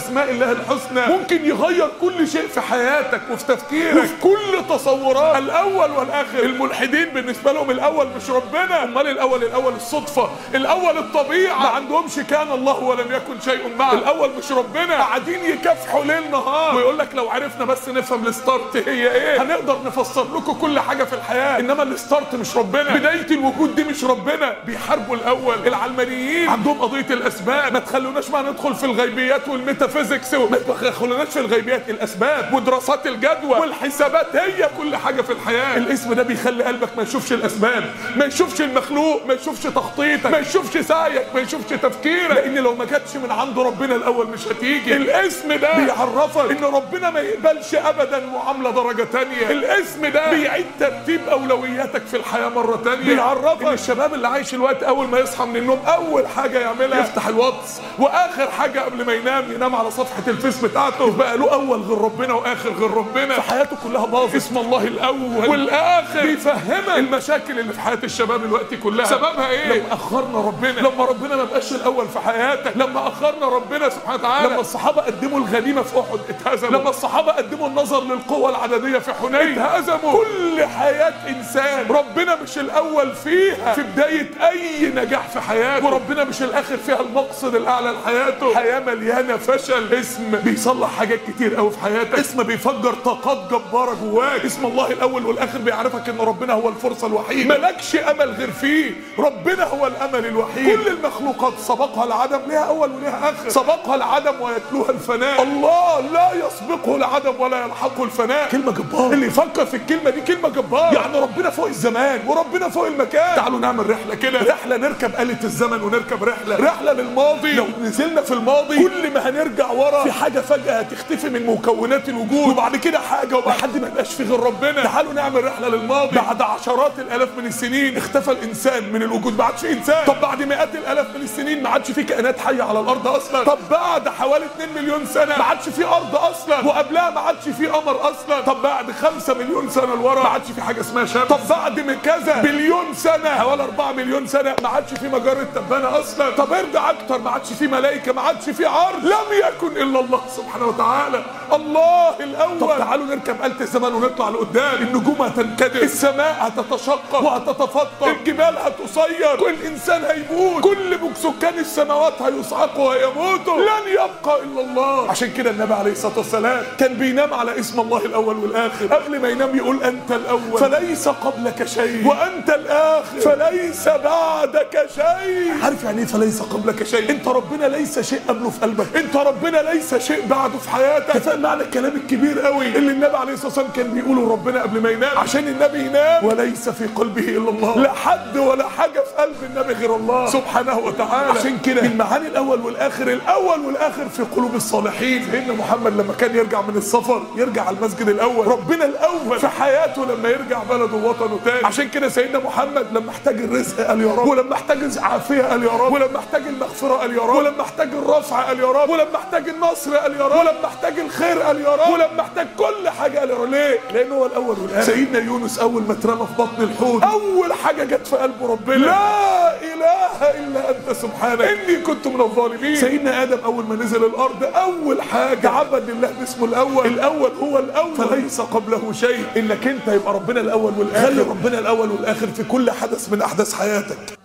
اسماء الله الحسنى ممكن يغير كل شيء في حياتك وفي تفكيرك وفي كل تصورات الاول والاخر الملحدين بالنسبه لهم الاول مش ربنا امال الاول الاول الصدفه الاول الطبيعه ما عندهمش كان الله ولم يكن شيء معه الاول مش ربنا قاعدين يكافحوا ليل نهار ويقول لك لو عرفنا بس نفهم الستارت هي ايه هنقدر نفسر لكم كل حاجه في الحياه انما الستارت مش ربنا بدايه الوجود دي مش ربنا بيحاربوا الاول العلمانيين عندهم قضيه الاسباب ما تخلوناش ما ندخل في الغيبيات والميتافيزيكس وما تخلوناش في الغيبيات الاسباب ودراسات الجدوى والحسابات هي كل حاجه في الحياه الاسم ده بيخلي قلبك ما يشوفش الاسباب ما يشوفش المخلوق ما يشوفش تخطيطك ما يشوفش سعيك ما يشوفش تفكيرك لان لو ما جاتش من عند ربنا الاول مش هتيجي الاسم ده بيعرفك ان ربنا ما يقبلش ابدا معامله درجه تانية الاسم ده بيعيد ترتيب اولوياتك في الحياه مره تانية بيعرفك ان الشباب اللي عايش الوقت اول ما يصحى من النوم اول حاجه يعملها يفتح الواتس واخر حاجه قبل ما ينام ينام على صفحه الفيس بتاعته بقى له اول غير ربنا واخر غير ربنا فحياته كلها باظت اسم الله الاول والاخر بيفهمك المشاكل اللي في حياه الشباب الوقت كلها سببها ايه لما اخرنا ربنا لما ربنا ما بقاش الاول في حياتك لما اخرنا ربنا سبحانه وتعالى لما الصحابه قدموا الغنيمه في احد اتهزموا لما الصحابه قدموا النظر للقوه العدديه في حنين اتهزموا كل حياه انسان ربنا مش الاول فيها في بدايه اي نجاح في حياته وربنا مش الاخر فيها المقصد الاعلى لحياته حياه مليانه فشل اسم بيصلح حاجات كتير قوي في حياتك اسم بيفجر طاقات جباره جواك اسم الله الاول والاخر بيعرفك ان ربنا هو الفرصه الوحيده مالكش امل غير فيه ربنا هو الامل الوحيد كل المخلوقات سبقها العدم ليها اول وليها اخر سبقها العدم ويتلوها الفناء الله لا يسبقه العدم ولا يلحقه الفناء كلمه جباره اللي يفكر في الكلمه دي كلمه جباره يعني ربنا فوق الزمان وربنا فوق المكان تعالوا نعمل رحله كده رحله نركب آلة الزمن ونركب رحله رحله للماضي لو نزلنا في الماضي كل ما هنرجع ورا في حاجه فجاه هتختفي من مكونات الوجود وبعد كده حاجه وبعد ما يبقاش في غير ربنا تعالوا نعمل رحله للماضي بعد عشرات الالاف من السنين اختفى الانسان من الوجود ما عادش انسان طب بعد مئات الالاف من السنين ما عادش في كائنات حيه على الارض اصلا طب بعد حوالي 2 مليون سنه ما عادش في ارض اصلا وقبلها ما عادش في قمر اصلا طب بعد 5 مليون سنه لورا ما عادش في حاجه اسمها شمس طب بعد من كذا بليون سنه حوالي 4 مليون سنه ما عادش في مجره تبانه اصلا طب ارجع اكتر ما عادش في ملائكه ما عادش في عرش لم يكن الا الله سبحانه وتعالى الله الاول طب تعالوا نركب آلة الزمن ونطلع لقدام النجوم هتنكدر السماء هتتشقق وهتتفطر الجبال هتصير الانسان هيموت كل سكان السماوات هيصعقوا ويموتوا لن يبقى الا الله عشان كده النبي عليه الصلاه والسلام كان بينام على اسم الله الاول والاخر قبل ما ينام يقول انت الاول فليس قبلك شيء وانت الاخر فليس بعدك شيء عارف يعني ايه فليس قبلك شيء انت ربنا ليس شيء قبله في قلبك انت ربنا ليس شيء بعده في حياتك فاهم معنى الكلام الكبير قوي اللي النبي عليه الصلاه والسلام كان بيقوله ربنا قبل ما ينام عشان النبي ينام وليس في قلبه الا الله لا حد ولا حاجه في قلب النبي غير الله سبحانه وتعالى عشان كده المعاني الاول والاخر الاول والاخر في قلوب الصالحين سيدنا محمد لما كان يرجع من السفر يرجع على المسجد الاول ربنا الاول في حياته لما يرجع بلده ووطنه تاني عشان كده سيدنا محمد لما احتاج الرزق قال يا رب ولما احتاج العافيه قال يا رب ولما احتاج المغفره قال يا رب ولما احتاج الرفع قال يا رب ولما احتاج النصر قال يا رب ولما احتاج الخير قال يا رب ولما احتاج كل حاجه قال يا رب ليه؟ لانه هو الاول والاخر سيدنا يونس اول ما اترمى في بطن الحوت اول حاجه جت في قلبه ربنا لا اله الا انت سبحانك اني كنت من الظالمين سيدنا ادم اول ما نزل الارض اول حاجه عبد الله باسمه الاول الاول هو الاول فليس قبله شيء انك انت يبقى ربنا الاول والاخر خلي ربنا الاول والاخر في كل حدث من احداث حياتك